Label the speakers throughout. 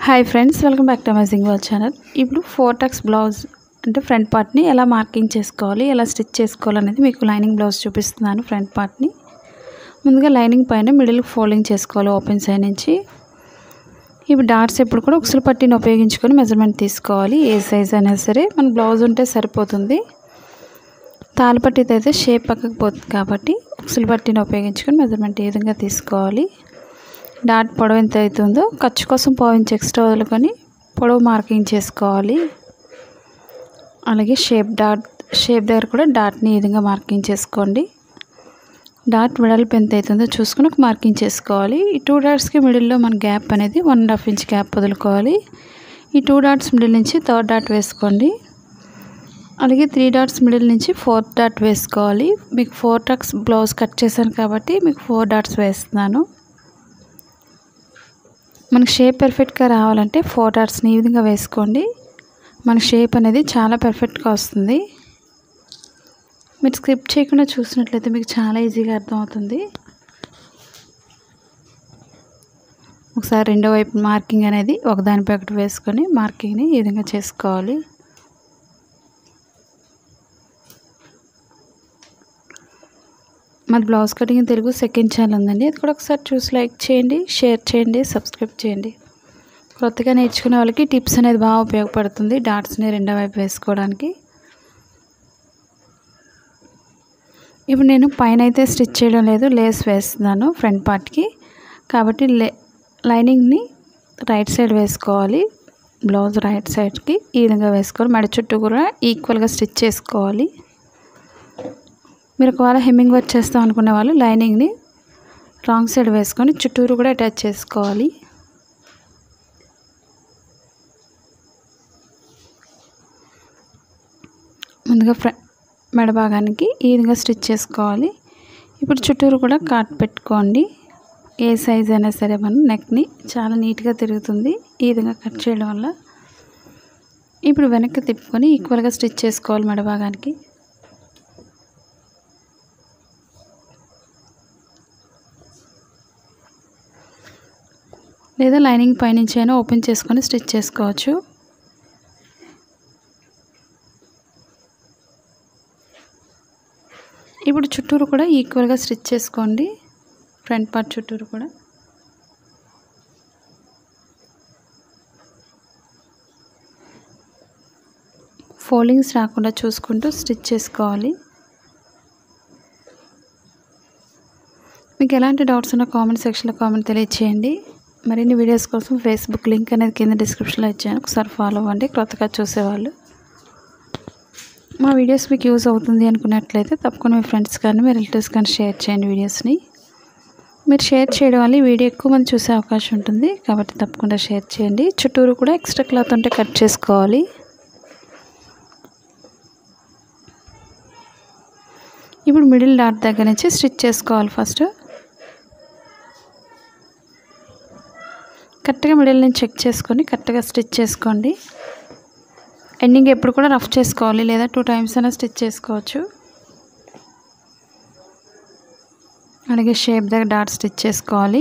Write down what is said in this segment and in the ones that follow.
Speaker 1: hi friends welcome back to amazing world channel ఇప్పుడు four tucks blouse అంటే front పార్ట్ని ఎలా మార్కింగ్ చేసుకోవాలి ఎలా స్టిచ్ చేసుకోవాలి అనేది మీకు లైనింగ్ బ్లౌజ్ చూపిస్తున్నాను ఫ్రంట్ పార్ట్ని ముందుగా లైనింగ్ పైన మిడిల్ ఫోల్డింగ్ చేసుకోవాలి ఓపెన్ సైడ్ నుంచి ఇప్పుడు డాట్స్ ఎప్పుడు కూడా ఉక్సులు పట్టిని ఉపయోగించుకొని మెజర్మెంట్ తీసుకోవాలి ఏ సైజ్ అయినా సరే మన బ్లౌజ్ ఉంటే సరిపోతుంది తాలిపట్టితో అయితే షేప్ పక్కకు పోతుంది కాబట్టి ఉక్సులు పట్టిని ఉపయోగించుకొని మెజర్మెంట్ ఏ విధంగా తీసుకోవాలి డాట్ పొడవు ఎంత అవుతుందో ఖర్చు కోసం పావించి ఎక్స్ట్రా వదులుకొని పొడవు మార్కింగ్ చేసుకోవాలి అలాగే షేప్ డాట్ షేప్ దగ్గర కూడా డాట్ని ఈ విధంగా మార్కింగ్ చేసుకోండి డాట్ వెడల్పు ఎంత అవుతుందో చూసుకుని ఒక మార్కింగ్ చేసుకోవాలి ఈ టూ డాట్స్కి మిడిల్లో మన గ్యాప్ అనేది one and half inch gap వదులుకోవాలి ఈ టూ డాట్స్ మిడిల్ నుంచి థర్డ్ డాట్ వేసుకోండి అలాగే త్రీ డాట్స్ మిడిల్ నుంచి ఫోర్త్ డాట్ వేసుకోవాలి మీకు ఫోర్ డాట్స్ బ్లౌజ్ కట్ చేశాను కాబట్టి మీకు ఫోర్ డాట్స్ వేస్తున్నాను మనకి షేప్ పర్ఫెక్ట్గా రావాలంటే ఫోర్ డాట్స్ని ఈ విధంగా వేసుకోండి మన షేప్ అనేది చాలా పర్ఫెక్ట్గా వస్తుంది మీరు స్క్రిప్ట్ చేయకుండా చూసినట్లయితే మీకు చాలా ఈజీగా అర్థమవుతుంది ఒకసారి రెండో వైపు మార్కింగ్ అనేది ఒకదానిపై ఒకటి వేసుకొని మార్కింగ్ని ఈ విధంగా చేసుకోవాలి మాది blouse cutting Telugu second channel ఉందండి అది కూడా ఒకసారి చూసి లైక్ చేయండి షేర్ చేయండి సబ్స్క్రైబ్ చేయండి కొత్తగా నేర్చుకునే వాళ్ళకి టిప్స్ అనేది బాగా ఉపయోగపడుతుంది డాట్స్ని రెండో వైపు వేసుకోవడానికి ఇప్పుడు నేను పైన అయితే స్టిచ్ చేయడం లేదు లేస్ వేస్తున్నాను ఫ్రంట్ పార్ట్కి కాబట్టి లే లైనింగ్ని రైట్ సైడ్ వేసుకోవాలి బ్లౌజ్ రైట్ సైడ్కి ఈ విధంగా వేసుకోవాలి మెడ చుట్టూ కూడా ఈక్వల్గా స్టిచ్ చేసుకోవాలి మీరు ఒకవేళ హెమ్మింగ్ వర్క్ చేస్తాం అనుకునే వాళ్ళు లైనింగ్ని రాంగ్ సైడ్ వేసుకొని చుట్టూరు కూడా అటాచ్ చేసుకోవాలి ముందుగా ఫ్ర మెడ భాగానికి ఈ విధంగా స్టిచ్ చేసుకోవాలి ఇప్పుడు చుట్టూరు కూడా కాట్ పెట్టుకోండి ఏ సైజ్ అయినా సరే మనం నెక్ని చాలా నీట్గా తిరుగుతుంది ఈ విధంగా కట్ చేయడం వల్ల ఇప్పుడు వెనక్కి తిప్పుకొని ఈక్వల్గా స్టిచ్ చేసుకోవాలి మెడ భాగానికి లేదా లైనింగ్ పైనుంచి అయినా ఓపెన్ చేసుకొని స్టిచ్ చేసుకోవచ్చు ఇప్పుడు చుట్టూరు కూడా ఈక్వల్గా స్టిచ్ చేసుకోండి ఫ్రంట్ పార్ట్ చుట్టూరు కూడా ఫోల్డింగ్స్ రాకుండా చూసుకుంటూ స్టిచ్ చేసుకోవాలి మీకు ఎలాంటి డౌట్స్ ఉన్నా కామెంట్ సెక్షన్లో కామెంట్ తెలియచేయండి మరిన్ని వీడియోస్ కోసం ఫేస్బుక్ లింక్ అనేది కింద డిస్క్రిప్షన్లో ఇచ్చాను ఒకసారి ఫాలో అవ్వండి కొత్తగా చూసేవాళ్ళు మా వీడియోస్ మీకు యూజ్ అవుతుంది అనుకున్నట్లయితే తప్పకుండా మీ ఫ్రెండ్స్ కానీ మీ రిలేటివ్స్ కానీ షేర్ చేయండి వీడియోస్ని మీరు షేర్ చేయడం వల్ల ఈ వీడియో ఎక్కువ మంది చూసే అవకాశం ఉంటుంది కాబట్టి తప్పకుండా షేర్ చేయండి చుట్టూరు కూడా ఎక్స్ట్రా క్లాత్ ఉంటే కట్ చేసుకోవాలి ఇప్పుడు మిడిల్ డాట్ దగ్గర నుంచి స్టిచ్ చేసుకోవాలి ఫస్ట్ కరెక్ట్గా మిడిల్ నుంచి చెక్ చేసుకొని కరెక్ట్గా స్టిచ్ చేసుకోండి ఎండింగ్ ఎప్పుడు కూడా రఫ్ చేసుకోవాలి లేదా టూ టైమ్స్ అయినా స్టిచ్ చేసుకోవచ్చు అలాగే షేప్ దగ్గర డాట్ స్టిచ్ చేసుకోవాలి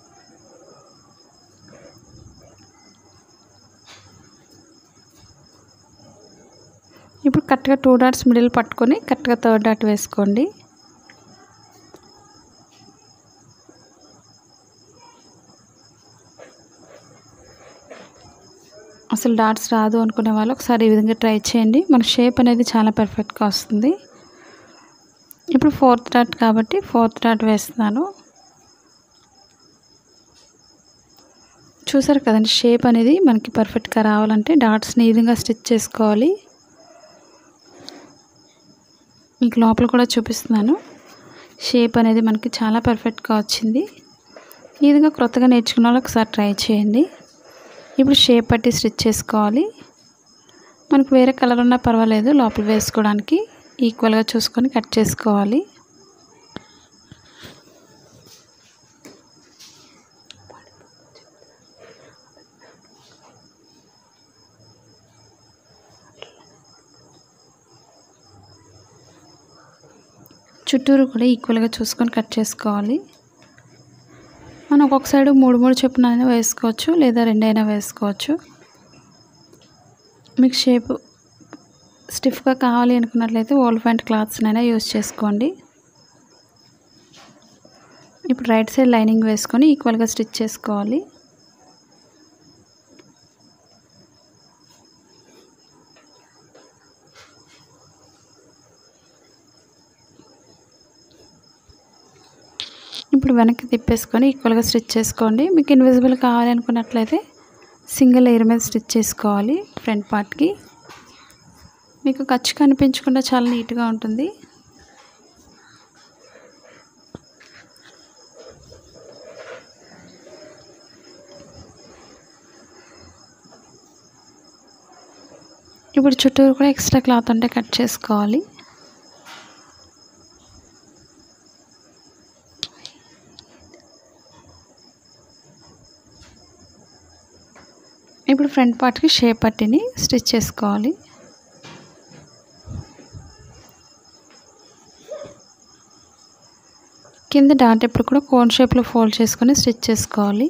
Speaker 1: ఇప్పుడు కరెక్ట్గా టూ డాట్స్ మిడిల్ పట్టుకొని కరెక్ట్గా థర్డ్ డాట్ వేసుకోండి అసలు డాట్స్ రాదు అనుకునే వాళ్ళు ఒకసారి ఈ విధంగా ట్రై చేయండి మన షేప్ అనేది చాలా పర్ఫెక్ట్గా వస్తుంది ఇప్పుడు ఫోర్త్ డాట్ కాబట్టి ఫోర్త్ డాట్ వేస్తున్నాను చూసారు కదండి షేప్ అనేది మనకి పర్ఫెక్ట్గా రావాలంటే డాట్స్ని ఈ విధంగా స్టిచ్ చేసుకోవాలి మీకు లోపల కూడా చూపిస్తున్నాను షేప్ అనేది మనకి చాలా పర్ఫెక్ట్గా వచ్చింది ఈ విధంగా క్రొత్తగా నేర్చుకున్న వాళ్ళు ఒకసారి ట్రై చేయండి ఇప్పుడు షేప్ పట్టి స్టిచ్ చేసుకోవాలి మనకు వేరే కలర్ ఉన్నా పర్వాలేదు లోపల వేసుకోవడానికి ఈక్వల్గా చూసుకొని కట్ చేసుకోవాలి చుట్టూరు కూడా ఈక్వల్గా చూసుకొని కట్ చేసుకోవాలి మన మనం ఒక్కొక్క సైడ్ మూడు మూడు చొప్పున అయినా వేసుకోవచ్చు లేదా రెండైనా వేసుకోవచ్చు మీకు షేప్ స్టిఫ్గా కావాలి అనుకున్నట్లయితే ఓల్ ప్యాంట్ క్లాత్స్నైనా యూస్ చేసుకోండి ఇప్పుడు రైట్ సైడ్ లైనింగ్ వేసుకొని ఈక్వల్గా స్టిచ్ చేసుకోవాలి ఇప్పుడు వెనక్కి తిప్పేసుకొని ఈక్వల్గా స్టిచ్ చేసుకోండి మీకు ఇన్విజిబుల్ కావాలి అనుకున్నట్లయితే సింగిల్ లేయర్ మీద స్టిచ్ చేసుకోవాలి ఫ్రంట్ పార్ట్కి మీకు ఖర్చు కనిపించకుండా చాలా నీట్గా ఉంటుంది ఇప్పుడు చుట్టూరు కూడా ఎక్స్ట్రా క్లాత్ ఉంటే కట్ చేసుకోవాలి ఇప్పుడు ఫ్రంట్ పార్ట్కి షేప్ పట్టిని స్టిచ్ చేసుకోవాలి కింద డాట్ ఎప్పుడు కూడా కోన్ షేప్లో ఫోల్డ్ చేసుకొని స్టిచ్ చేసుకోవాలి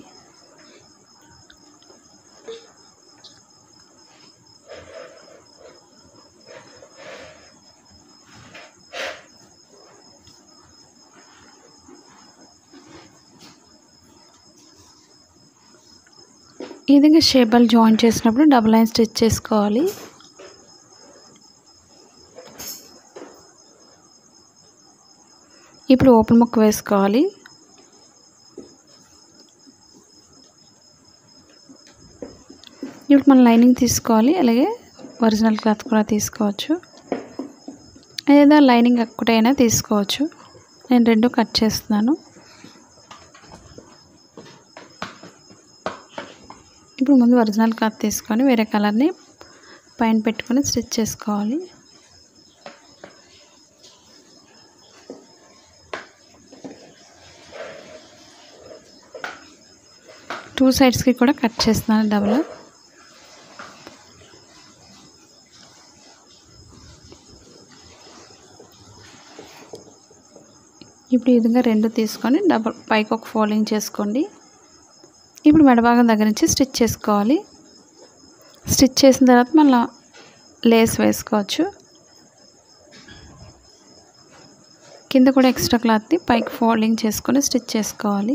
Speaker 1: ఈ విధంగా షేబల్ జాయిన్ చేసినప్పుడు డబుల్ లైన్ స్టిచ్ చేసుకోవాలి ఇప్పుడు ఓపెన్ ముక్క వేసుకోవాలి ఇప్పుడు మనం లైనింగ్ తీసుకోవాలి అలాగే ఒరిజినల్ క్లాత్ కూడా తీసుకోవచ్చు లేదా లైనింగ్ ఒక్కటైనా తీసుకోవచ్చు నేను రెండు కట్ చేస్తున్నాను ఇప్పుడు ముందు ఒరిజినల్ క్లాత్ తీసుకొని వేరే కలర్ని పైన పెట్టుకొని స్టిచ్ చేసుకోవాలి టూ సైడ్స్కి కూడా కట్ చేస్తున్నాను డబుల్ ఇప్పుడు ఈ విధంగా రెండు తీసుకొని డబుల్ పైకి ఒక ఫోల్డింగ్ చేసుకోండి ఇప్పుడు మెడభాగం దగ్గర నుంచి స్టిచ్ చేసుకోవాలి స్టిచ్ చేసిన తర్వాత మళ్ళీ లేస్ వేసుకోవచ్చు కింద కూడా ఎక్స్ట్రా క్లాత్ని పైకి ఫోల్డింగ్ చేసుకొని స్టిచ్ చేసుకోవాలి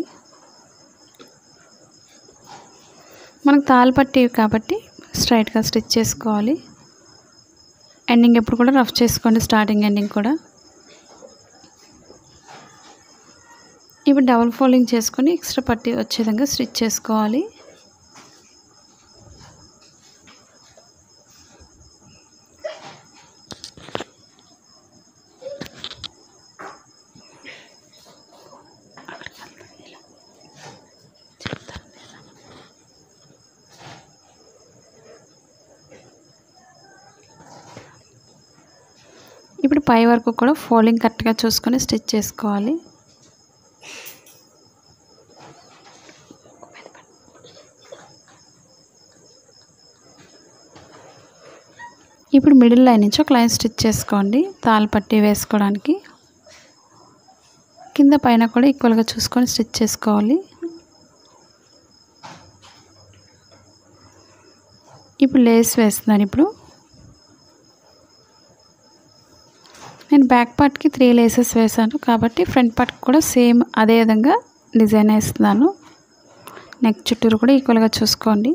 Speaker 1: మనకు తాళ్ళు పట్టేవి కాబట్టి స్ట్రైట్గా స్టిచ్ చేసుకోవాలి ఎండింగ్ ఎప్పుడు కూడా రఫ్ చేసుకోండి స్టార్టింగ్ ఎండింగ్ కూడా ఇప్పుడు డబుల్ ఫోల్డింగ్ చేసుకొని ఎక్స్ట్రా పట్టి వచ్చే విధంగా స్టిచ్ చేసుకోవాలి ఇప్పుడు పై వరకు కూడా ఫోల్డింగ్ కరెక్ట్గా చూసుకొని స్టిచ్ చేసుకోవాలి ఇప్పుడు మిడిల్ లైన్ నుంచి ఒక లైన్ స్టిచ్ చేసుకోండి తాళ్ళు పట్టి వేసుకోవడానికి కింద పైన కూడా ఈక్వల్గా చూసుకొని స్టిచ్ చేసుకోవాలి ఇప్పుడు లేస్ వేస్తున్నాను ఇప్పుడు నేను బ్యాక్ పార్ట్కి త్రీ లేసెస్ వేసాను కాబట్టి ఫ్రంట్ పార్ట్కి కూడా సేమ్ అదే విధంగా డిజైన్ వేస్తున్నాను నెక్ చుట్టూరు కూడా ఈక్వల్గా చూసుకోండి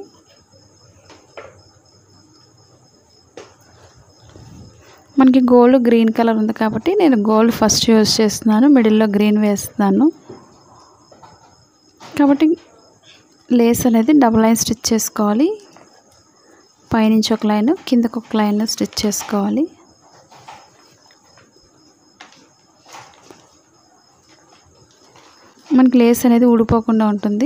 Speaker 1: మనకి గోల్డ్ గ్రీన్ కలర్ ఉంది కాబట్టి నేను గోల్డ్ ఫస్ట్ యూజ్ చేస్తున్నాను మిడిల్లో గ్రీన్ వేస్తున్నాను కాబట్టి లేస్ అనేది డబుల్ లైన్ స్టిచ్ చేసుకోవాలి పైనుంచి ఒక లైన్ కిందకు ఒక లైన్ స్టిచ్ చేసుకోవాలి మనకి లేస్ అనేది ఊడిపోకుండా ఉంటుంది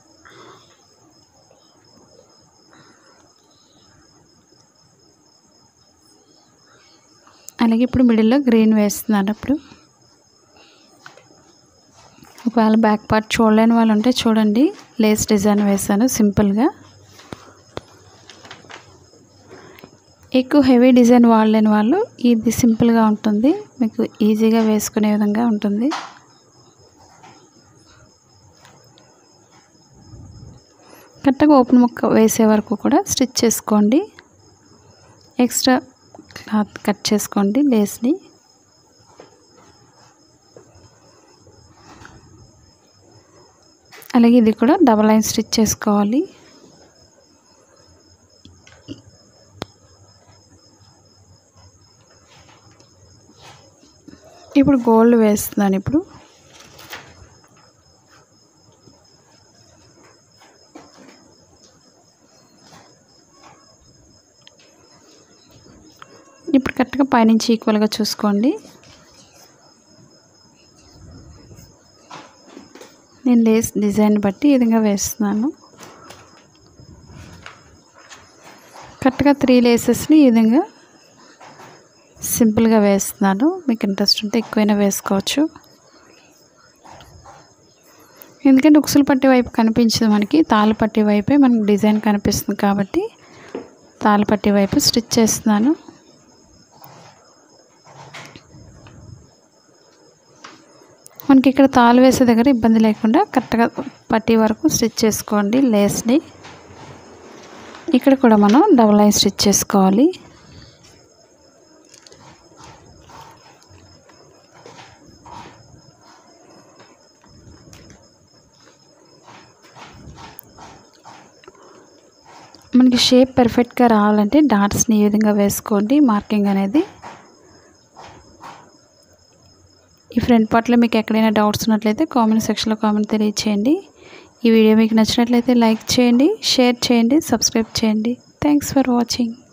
Speaker 1: అలాగే ఇప్పుడు మిడిల్లో గ్రీన్ వేస్తున్నాను ఇప్పుడు ఒకవేళ బ్యాక్ పార్ట్ చూడలేని వాళ్ళు ఉంటే చూడండి లేస్ డిజైన్ వేసాను సింపుల్గా ఎక్కువ హెవీ డిజైన్ వాడలేని వాళ్ళు ఇది సింపుల్గా ఉంటుంది మీకు ఈజీగా వేసుకునే విధంగా ఉంటుంది కరెక్ట్గా ఓపెన్ ముక్క వేసే వరకు కూడా స్టిచ్ చేసుకోండి ఎక్స్ట్రా క్లాత్ కట్ చేసుకోండి లేస్ని అలాగే ఇది కూడా డబల్ లైన్ స్టిచ్ చేసుకోవాలి ఇప్పుడు గోల్డ్ వేస్తున్నాను ఇప్పుడు ఇప్పుడు కరెక్ట్గా పైనుంచి ఈక్వల్గా చూసుకోండి నేను లేస్ డిజైన్ బట్టి ఈ విధంగా వేస్తున్నాను కరెక్ట్గా త్రీ లేసెస్ని ఈ విధంగా సింపుల్గా వేస్తున్నాను మీకు ఇంట్రెస్ట్ ఉంటే ఎక్కువైనా వేసుకోవచ్చు ఎందుకంటే ఉక్సులు పట్టి వైపు కనిపించదు మనకి తాళ్ళు పట్టి వైపే మనకి డిజైన్ కనిపిస్తుంది కాబట్టి తాళ్ళు పట్టి వైపు స్టిచ్ చేస్తున్నాను మనకి ఇక్కడ తాళ్ళు వేసే దగ్గర ఇబ్బంది లేకుండా కరెక్ట్గా పట్టి వరకు స్టిచ్ చేసుకోండి లేస్ని ఇక్కడ కూడా మనం డబల్ లైన్ స్టిచ్ చేసుకోవాలి మనకి షేప్ పర్ఫెక్ట్గా రావాలంటే డాట్స్ని ఈ విధంగా వేసుకోండి మార్కింగ్ అనేది ఈ ఫ్రంట్ పార్ట్లో మీకు ఎక్కడైనా డౌట్స్ ఉన్నట్లయితే కామెంట్ సెక్షన్లో కామెంట్ తెలియచేయండి ఈ వీడియో మీకు నచ్చినట్లయితే లైక్ చేయండి షేర్ చేయండి సబ్స్క్రైబ్ చేయండి థ్యాంక్స్ ఫర్ వాచింగ్